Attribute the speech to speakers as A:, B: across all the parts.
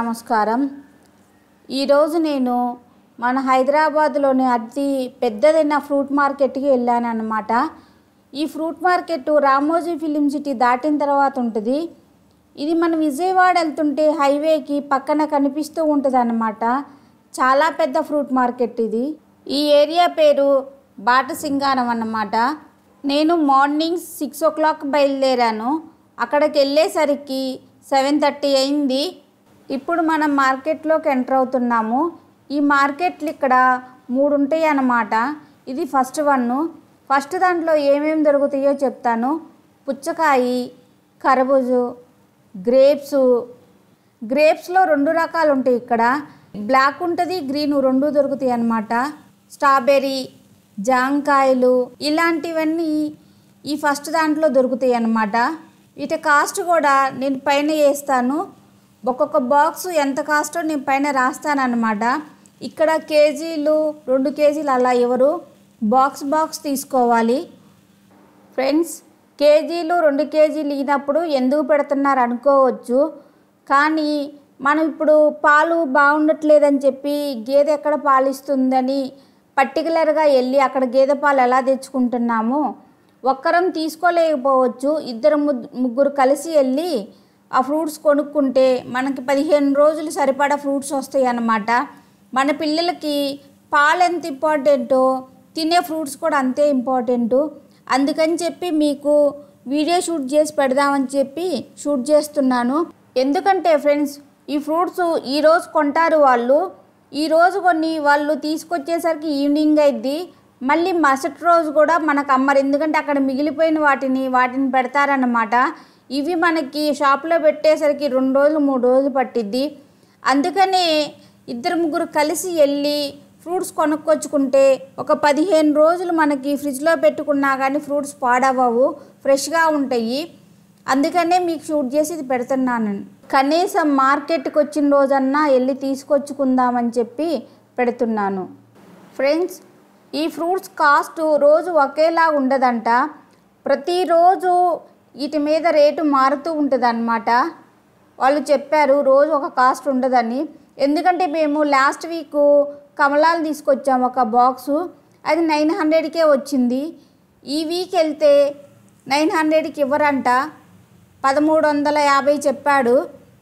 A: నమస్కారం ఈరోజు నేను మన హైదరాబాద్లోని అతి పెద్దదైన ఫ్రూట్ మార్కెట్కి వెళ్ళాను అనమాట ఈ fruit market Ramoji film city దాటిన తర్వాత ఉంటుంది ఇది మన విజయవాడ వెళ్తుంటే హైవేకి పక్కన కనిపిస్తూ ఉంటుంది అన్నమాట చాలా పెద్ద ఫ్రూట్ మార్కెట్ ఇది ఈ ఏరియా పేరు బాటసింగారం అన్నమాట నేను మార్నింగ్ సిక్స్ ఓ క్లాక్ బయలుదేరాను అక్కడికి వెళ్ళేసరికి సెవెన్ థర్టీ అయింది ఇప్పుడు మనం మార్కెట్లోకి ఎంటర్ అవుతున్నాము ఈ మార్కెట్లు ఇక్కడ మూడు ఉంటాయి అన్నమాట ఇది ఫస్ట్ వన్ ఫస్ట్ దాంట్లో ఏమేమి దొరుకుతాయో చెప్తాను పుచ్చకాయ కరబూజు గ్రేప్స్ గ్రేప్స్లో రెండు రకాలు ఉంటాయి ఇక్కడ బ్లాక్ ఉంటుంది గ్రీన్ రెండు దొరుకుతాయి అన్నమాట స్ట్రాబెర్రీ జాంకాయలు ఇలాంటివన్నీ ఈ ఫస్ట్ దాంట్లో దొరుకుతాయి అన్నమాట వీటి కాస్ట్ కూడా నేను పైన వేస్తాను ఒక్కొక్క బాక్స్ ఎంత కాస్టో నేను పైన రాస్తాను అనమాట ఇక్కడ కేజీలు రెండు కేజీలు అలా ఎవరు బాక్స్ బాక్స్ తీసుకోవాలి ఫ్రెండ్స్ కేజీలు రెండు కేజీలు ఇగినప్పుడు ఎందుకు పెడుతున్నారు అనుకోవచ్చు కానీ మనం ఇప్పుడు పాలు బాగుండట్లేదని చెప్పి గేదె ఎక్కడ పాలు ఇస్తుందని పర్టికులర్గా వెళ్ళి అక్కడ గేదె పాలు ఎలా తెచ్చుకుంటున్నాము ఒక్కరం తీసుకోలేకపోవచ్చు ఇద్దరు ముద్- ముగ్గురు కలిసి వెళ్ళి ఆ ఫ్రూట్స్ కొనుక్కుంటే మనకి పదిహేను రోజులు సరిపడా ఫ్రూట్స్ వస్తాయి అన్నమాట మన పిల్లలకి పాలు ఎంత ఇంపార్టెంటో తినే ఫ్రూట్స్ కూడా అంతే ఇంపార్టెంటు అందుకని చెప్పి మీకు వీడియో షూట్ చేసి పెడదామని చెప్పి షూట్ చేస్తున్నాను ఎందుకంటే ఫ్రెండ్స్ ఈ ఫ్రూట్స్ ఈరోజు కొంటారు వాళ్ళు ఈరోజు కొన్ని వాళ్ళు తీసుకొచ్చేసరికి ఈవినింగ్ అయింది మళ్ళీ మరుసటి రోజు కూడా మనకు అమ్మరు ఎందుకంటే అక్కడ మిగిలిపోయిన వాటిని వాటిని పెడతారన్నమాట ఇవి మనకి షాప్లో పెట్టేసరికి రెండు రోజులు మూడు రోజులు పట్టిద్ది అందుకనే ఇద్దరు ముగ్గురు కలిసి వెళ్ళి ఫ్రూట్స్ కొనుక్కొచ్చుకుంటే ఒక పదిహేను రోజులు మనకి ఫ్రిడ్జ్లో పెట్టుకున్నా కానీ ఫ్రూట్స్ పాడవవు ఫ్రెష్గా ఉంటాయి అందుకనే మీకు షూట్ చేసి ఇది పెడుతున్నాను కనీసం మార్కెట్కి వచ్చిన రోజన్నా వెళ్ళి తీసుకొచ్చుకుందామని చెప్పి పెడుతున్నాను ఫ్రెండ్స్ ఈ ఫ్రూట్స్ కాస్ట్ రోజు ఒకేలా ఉండదంట ప్రతిరోజు వీటి మీద రేటు మారుతూ ఉంటుంది వాళ్ళు చెప్పారు రోజు ఒక కాస్ట్ ఉండదని ఎందుకంటే మేము లాస్ట్ వీక్ కమలాలు తీసుకొచ్చాము ఒక బాక్సు అది నైన్ హండ్రెడ్కే వచ్చింది ఈ వీక్ వెళ్తే నైన్ హండ్రెడ్కి ఇవ్వరంట పదమూడు వందల యాభై చెప్పాడు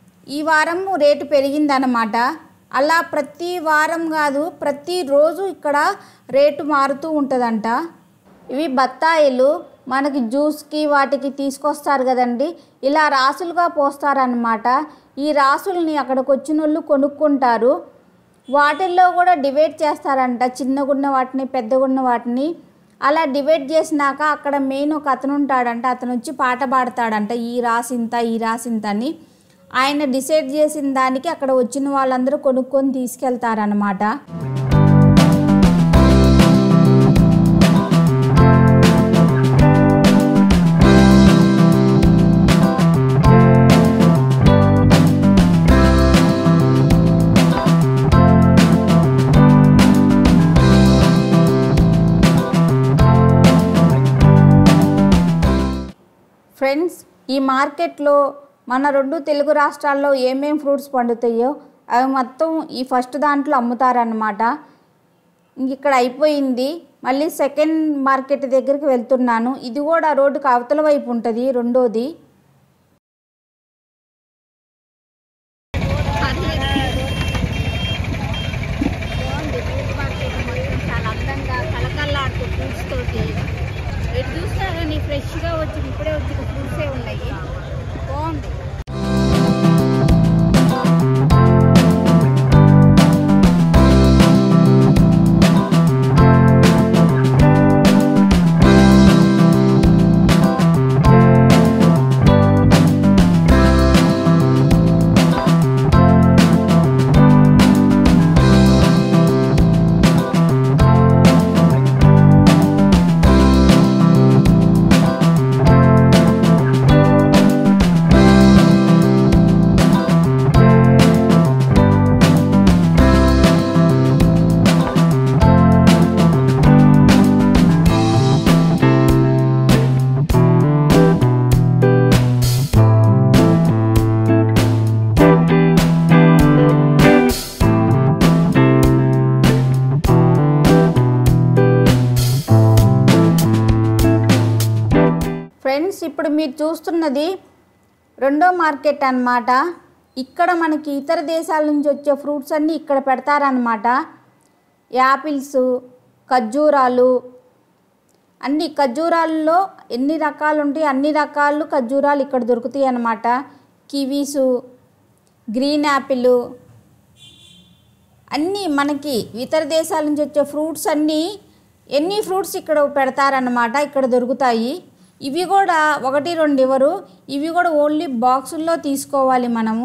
A: ఈ వారం రేటు పెరిగిందన్నమాట అలా ప్రతి వారం కాదు ప్రతిరోజు ఇక్కడ రేటు మారుతూ ఉంటుందంట ఇవి బత్తాయిలు మనకి జ్యూస్కి వాటికి తీసుకొస్తారు కదండి ఇలా రాసులుగా పోస్తారనమాట ఈ రాసుల్ని అక్కడికి వచ్చిన వాళ్ళు కొనుక్కుంటారు వాటిల్లో కూడా డివైడ్ చేస్తారంట చిన్నగున్న వాటిని పెద్దగున్న వాటిని అలా డివైడ్ చేసినాక అక్కడ మెయిన్ ఒక అతను ఉంటాడంట అతను వచ్చి పాట పాడతాడంట ఈ రాసింత ఈ రాసింత అని ఆయన డిసైడ్ చేసిన దానికి అక్కడ వచ్చిన వాళ్ళందరూ కొనుక్కొని తీసుకెళ్తారనమాట ఫ్రెండ్స్ ఈ మార్కెట్లో మన రెండు తెలుగు రాష్ట్రాల్లో ఏమేం ఫ్రూట్స్ పండుతాయో అవి మొత్తం ఈ ఫస్ట్ దాంట్లో అమ్ముతారనమాట ఇంక ఇక్కడ అయిపోయింది మళ్ళీ సెకండ్ మార్కెట్ దగ్గరికి వెళ్తున్నాను ఇది కూడా రోడ్డుకు అవతల వైపు ఉంటుంది రెండోది
B: బాగుంది ఫ్రూట్ మార్కెట్ మొత్తం చాలా అందంగా కలకల్లాడుతూ ఫ్రూట్స్ తోటి ఎటు చూసినా కానీ ఫ్రెష్గా వచ్చి ఇప్పుడే వచ్చిన ఫ్రూట్సే ఉన్నాయి బాగుంది
A: చూస్తున్నది రెండో మార్కెట్ అన్నమాట ఇక్కడ మనకి ఇతర దేశాల నుంచి వచ్చే ఫ్రూట్స్ అన్నీ ఇక్కడ పెడతారనమాట యాపిల్స్ ఖర్జూరాలు అన్ని ఖర్జూరాల్లో ఎన్ని రకాలు ఉంటాయి అన్ని రకాలు ఖర్జూరాలు ఇక్కడ దొరుకుతాయి అన్నమాట కివీసు గ్రీన్ యాపిల్ అన్నీ మనకి ఇతర దేశాల నుంచి వచ్చే ఫ్రూట్స్ అన్నీ ఎన్ని ఫ్రూట్స్ ఇక్కడ పెడతారన్నమాట ఇక్కడ దొరుకుతాయి ఇవి కూడా ఒకటి రెండు ఇవ్వరు ఇవి కూడా ఓన్లీ బాక్సుల్లో తీసుకోవాలి మనము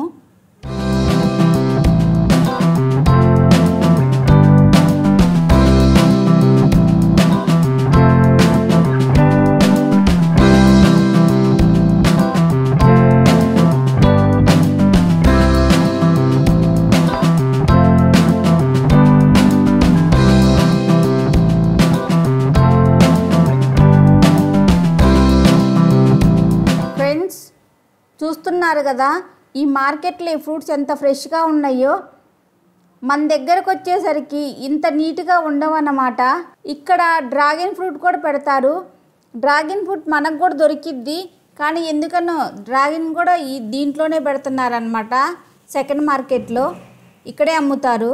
A: ఫ్రెండ్స్ చూస్తున్నారు కదా ఈ మార్కెట్లో ఈ ఫ్రూట్స్ ఎంత ఫ్రెష్గా ఉన్నాయో మన దగ్గరకు వచ్చేసరికి ఇంత నీట్గా ఉండవన్నమాట ఇక్కడ డ్రాగన్ ఫ్రూట్ కూడా పెడతారు డ్రాగన్ ఫ్రూట్ మనకు కూడా దొరికిద్ది కానీ ఎందుకనో డ్రాగన్ కూడా ఈ దీంట్లోనే పెడుతున్నారనమాట సెకండ్ మార్కెట్లో ఇక్కడే అమ్ముతారు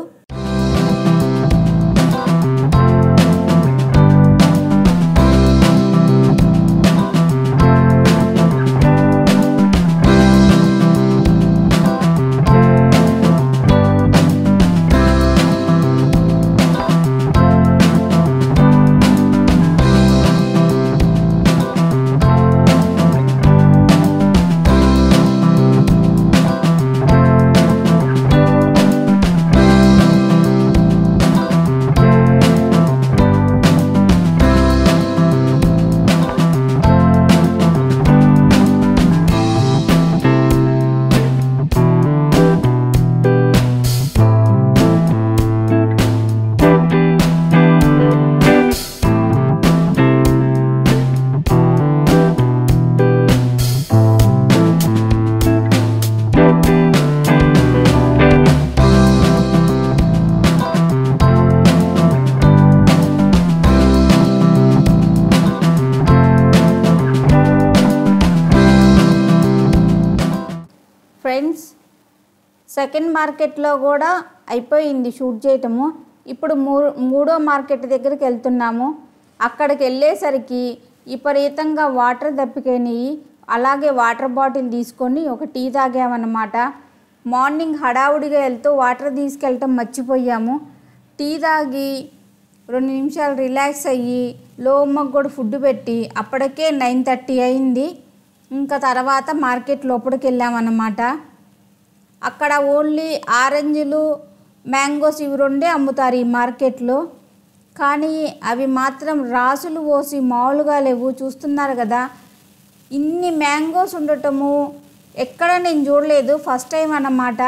A: ఫ్రెండ్స్ సెకండ్ మార్కెట్లో కూడా అయిపోయింది షూట్ చేయటము ఇప్పుడు మూ మూడో మార్కెట్ దగ్గరికి వెళ్తున్నాము అక్కడికి వెళ్ళేసరికి విపరీతంగా వాటర్ దప్పికైనాయి అలాగే వాటర్ బాటిల్ తీసుకొని ఒక టీ తాగామన్నమాట మార్నింగ్ హడావుడిగా వెళ్తూ వాటర్ తీసుకెళ్ళటం మర్చిపోయాము టీ తాగి రెండు నిమిషాలు రిలాక్స్ అయ్యి లో అమ్మకు కూడా ఫుడ్ పెట్టి అప్పటికే నైన్ థర్టీ అయింది ఇంకా తర్వాత మార్కెట్ లోపలికి వెళ్ళామన్నమాట అక్కడ ఓన్లీ ఆరెంజ్లు మ్యాంగోస్ ఇవి రెండే అమ్ముతారు ఈ మార్కెట్లో కానీ అవి మాత్రం రాసులు పోసి మామూలుగా లేవు చూస్తున్నారు కదా ఇన్ని మ్యాంగోస్ ఉండటము ఎక్కడ నేను చూడలేదు ఫస్ట్ టైం అన్నమాట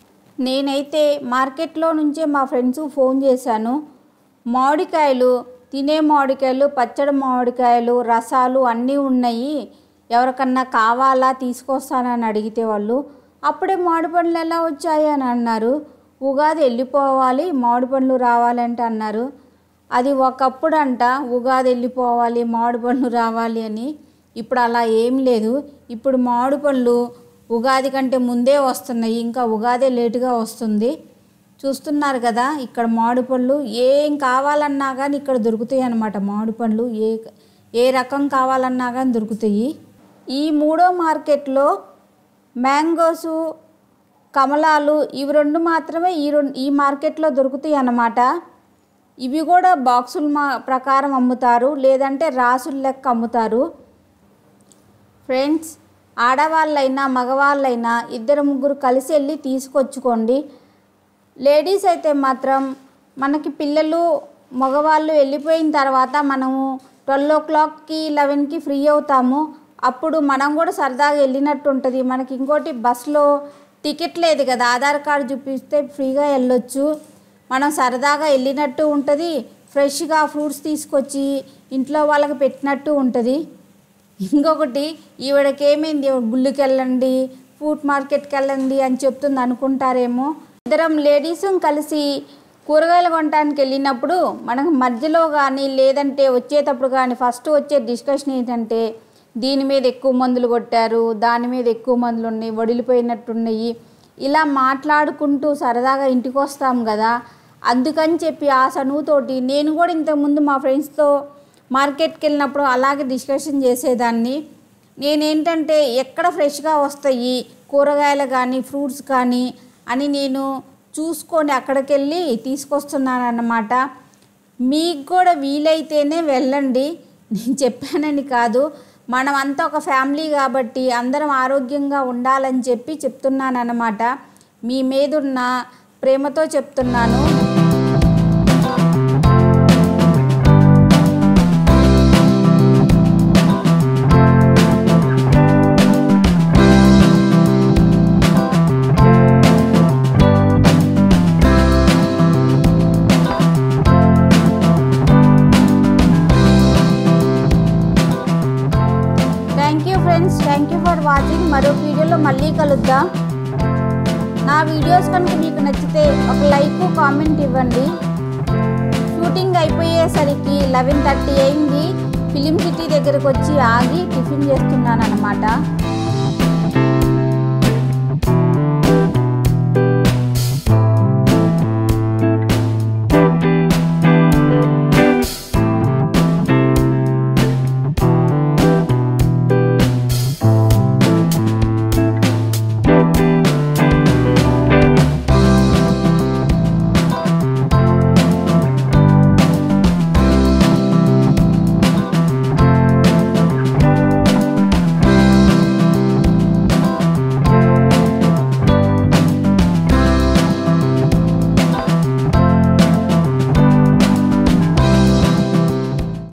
A: నేనైతే మార్కెట్లో నుంచే మా ఫ్రెండ్స్కి ఫోన్ చేశాను మామిడికాయలు తినే మామిడికాయలు పచ్చడి మామిడికాయలు రసాలు అన్నీ ఉన్నాయి ఎవరికన్నా కావాలా తీసుకొస్తానని అడిగితే వాళ్ళు అప్పుడే మామిడి పండ్లు ఎలా వచ్చాయి అని అన్నారు ఉగాది వెళ్ళిపోవాలి మామిడి పండ్లు రావాలంటే అన్నారు అది ఒకప్పుడు అంట ఉగాది వెళ్ళిపోవాలి మామిడి పండ్లు రావాలి అని ఇప్పుడు అలా ఏం లేదు ఇప్పుడు మామిడి పళ్ళు ఉగాది కంటే ముందే వస్తున్నాయి ఇంకా ఉగాదే లేటుగా వస్తుంది చూస్తున్నారు కదా ఇక్కడ మామిడి పళ్ళు ఏం కావాలన్నా కానీ ఇక్కడ దొరుకుతాయి అన్నమాట మామిడి పండ్లు ఏ ఏ రకం కావాలన్నా కానీ దొరుకుతాయి ఈ మూడో మార్కెట్లో మ్యాంగోసు కమలాలు ఇవి రెండు మాత్రమే ఈ రెండు ఈ మార్కెట్లో దొరుకుతాయి అన్నమాట ఇవి కూడా బాక్సుల మా ప్రకారం అమ్ముతారు లేదంటే రాసుల లెక్క అమ్ముతారు ఫ్రెండ్స్ ఆడవాళ్ళైనా మగవాళ్ళైనా ఇద్దరు ముగ్గురు కలిసి వెళ్ళి తీసుకొచ్చుకోండి లేడీస్ అయితే మాత్రం మనకి పిల్లలు మగవాళ్ళు వెళ్ళిపోయిన తర్వాత మనము ట్వెల్వ్ ఓ క్లాక్కి లెవెన్కి ఫ్రీ అవుతాము అప్పుడు మనం కూడా సరదాగా వెళ్ళినట్టు ఉంటుంది మనకి ఇంకోటి బస్సులో టికెట్ లేదు కదా ఆధార్ కార్డు చూపిస్తే ఫ్రీగా వెళ్ళొచ్చు మనం సరదాగా వెళ్ళినట్టు ఉంటుంది ఫ్రెష్గా ఫ్రూట్స్ తీసుకొచ్చి ఇంట్లో వాళ్ళకి పెట్టినట్టు ఉంటుంది ఇంకొకటి ఈవిడకి ఏమైంది ఈవిడ గుళ్ళకి వెళ్ళండి ఫ్రూట్ మార్కెట్కి వెళ్ళండి అని చెప్తుంది అనుకుంటారేమో ఇద్దరం లేడీస్ కలిసి కూరగాయలు కొనడానికి వెళ్ళినప్పుడు మనకు మధ్యలో కానీ లేదంటే వచ్చేటప్పుడు కానీ ఫస్ట్ వచ్చే డిస్కషన్ ఏంటంటే దీని మీద ఎక్కువ మందులు కొట్టారు దాని మీద ఎక్కువ మందులు ఉన్నాయి వడిలిపోయినట్టున్నాయి ఇలా మాట్లాడుకుంటూ సరదాగా ఇంటికి వస్తాం కదా అందుకని చెప్పి ఆ చనువుతోటి నేను కూడా ఇంతకుముందు మా ఫ్రెండ్స్తో మార్కెట్కి వెళ్ళినప్పుడు అలాగే డిస్కషన్ చేసేదాన్ని నేనేంటంటే ఎక్కడ ఫ్రెష్గా వస్తాయి కూరగాయలు కానీ ఫ్రూట్స్ కానీ అని నేను చూసుకొని అక్కడికి వెళ్ళి తీసుకొస్తున్నాను అన్నమాట మీకు కూడా వీలైతేనే వెళ్ళండి నేను చెప్పానని కాదు మనం అంతా ఒక ఫ్యామిలీ కాబట్టి అందరం ఆరోగ్యంగా ఉండాలని చెప్పి చెప్తున్నాను అన్నమాట మీ మీదున్న ప్రేమతో చెప్తున్నాను thank you friends thank you for watching మరో వీడియోలో మళ్ళీ కలుద్దాం నా వీడియోస్ కనుక మీకు నచ్చితే ఒక లైక్ కామెంట్ ఇవ్వండి షూటింగ్ అయిపోయేసరికి లెవెన్ థర్టీ అయింది ఫిలిం సిటీ దగ్గరకు వచ్చి ఆగి టిఫిన్ చేస్తున్నాను అనమాట